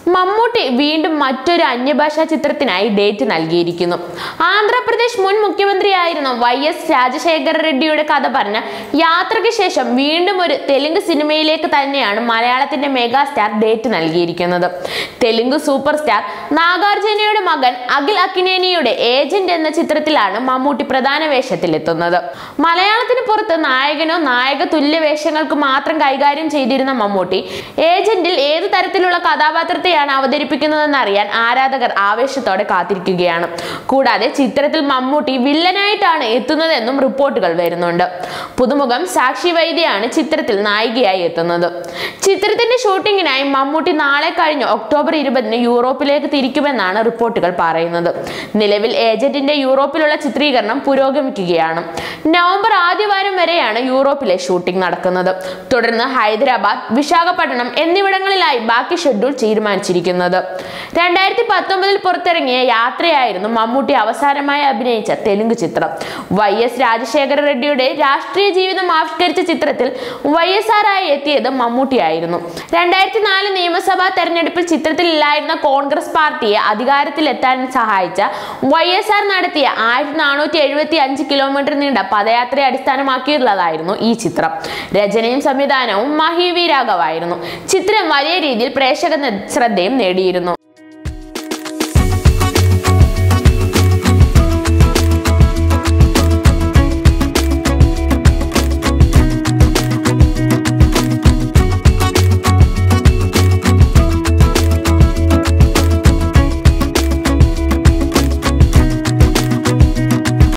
മമ്മൂട്ടി വീണ്ടും മറ്റൊരു അന്യഭാഷാ ചിത്രത്തിനായി ഡേറ്റ് നൽകിയിരിക്കുന്നു ആന്ധ്രാപ്രദേശ് മുൻ മുഖ്യമന്ത്രിയായിരുന്ന വൈ എസ് രാജശേഖര റെഡ്ഡിയുടെ കഥ പറഞ്ഞ യാത്രയ്ക്ക് ശേഷം വീണ്ടും ഒരു തെലുങ്ക് സിനിമയിലേക്ക് തന്നെയാണ് മലയാളത്തിന്റെ മെഗാസ്റ്റാർ ഡേറ്റ് നൽകിയിരിക്കുന്നത് തെലുങ്ക് സൂപ്പർ സ്റ്റാർ നാഗാർജുനയുടെ മകൻ അഖിൽ അക്കിനേനിയുടെ ഏജന്റ് എന്ന ചിത്രത്തിലാണ് മമ്മൂട്ടി പ്രധാന വേഷത്തിലെത്തുന്നത് മലയാളത്തിന് പുറത്ത് നായകനോ നായക തുല്യ വേഷങ്ങൾക്ക് മാത്രം കൈകാര്യം ചെയ്തിരുന്ന മമ്മൂട്ടി ഏജന്റിൽ ഏത് തരത്തിലുള്ള കഥാപാത്രത്തെയാണ് അവതരിപ്പിക്കുന്നതെന്ന് അറിയാൻ ആരാധകർ ആവേശത്തോടെ കാത്തിരിക്കുകയാണ് കൂടാതെ ചിത്രത്തിൽ മമ്മൂട്ടി വില്ലനായിട്ടാണ് എത്തുന്നതെന്നും റിപ്പോർട്ടുകൾ വരുന്നുണ്ട് പുതുമുഖം സാക്ഷി വൈദ്യയാണ് ചിത്രത്തിൽ നായികയായി എത്തുന്നത് ചിത്രത്തിന്റെ ഷൂട്ടിങ്ങിനായി മമ്മൂട്ടി നാളെ കഴിഞ്ഞ് ഒക്ടോബർ ഇരുപതിന് യൂറോപ്പിലേക്ക് തിരിക്കുമെന്നാണ് റിപ്പോർട്ടുകൾ പറയുന്നത് നിലവിൽ ഏജന്റിന്റെ യൂറോപ്പിലുള്ള ചിത്രീകരണം പുരോഗമിക്കുകയാണ് നവംബർ ആദ്യവാരം വരെയാണ് യൂറോപ്പിലെ ഷൂട്ടിംഗ് നടക്കുന്നത് തുടർന്ന് ഹൈദരാബാദ് വിശാഖപട്ടണം എന്നിവിടങ്ങളിലായി ബാക്കി ഷെഡ്യൂൾ തീരുമാനിച്ചിരിക്കുന്നത് രണ്ടായിരത്തി പത്തൊമ്പതിൽ പുറത്തിറങ്ങിയ യാത്രയായിരുന്നു മമ്മൂട്ടി അവസാനമായി അഭിനയിച്ച തെലുങ്ക് ചിത്രം വൈ എസ് രാജശേഖര റെഡ്ഡിയുടെ രാഷ്ട്രീയ ജീവിതം ആവിഷ്കരിച്ച ചിത്രത്തിൽ വൈ എസ് ആർ ആയി എത്തിയത് മമ്മൂട്ടിയായിരുന്നു രണ്ടായിരത്തി നാല് നിയമസഭാ തെരഞ്ഞെടുപ്പിൽ ചിത്രത്തിൽ ഇല്ലായിരുന്ന കോൺഗ്രസ് പാർട്ടിയെ അധികാരത്തിലെത്താൻ സഹായിച്ച വൈ എസ് ആർ നടത്തിയ ആയിരത്തി നാനൂറ്റി എഴുപത്തി അഞ്ച് കിലോമീറ്റർ നീണ്ട പദയാത്രയെ അടിസ്ഥാനമാക്കിയുള്ളതായിരുന്നു ഈ ചിത്രം രചനയും സംവിധാനവും മഹി വി രാഘവായിരുന്നു ചിത്രം വലിയ രീതിയിൽ പ്രേക്ഷക ശ്രദ്ധയും നേടിയിരുന്നു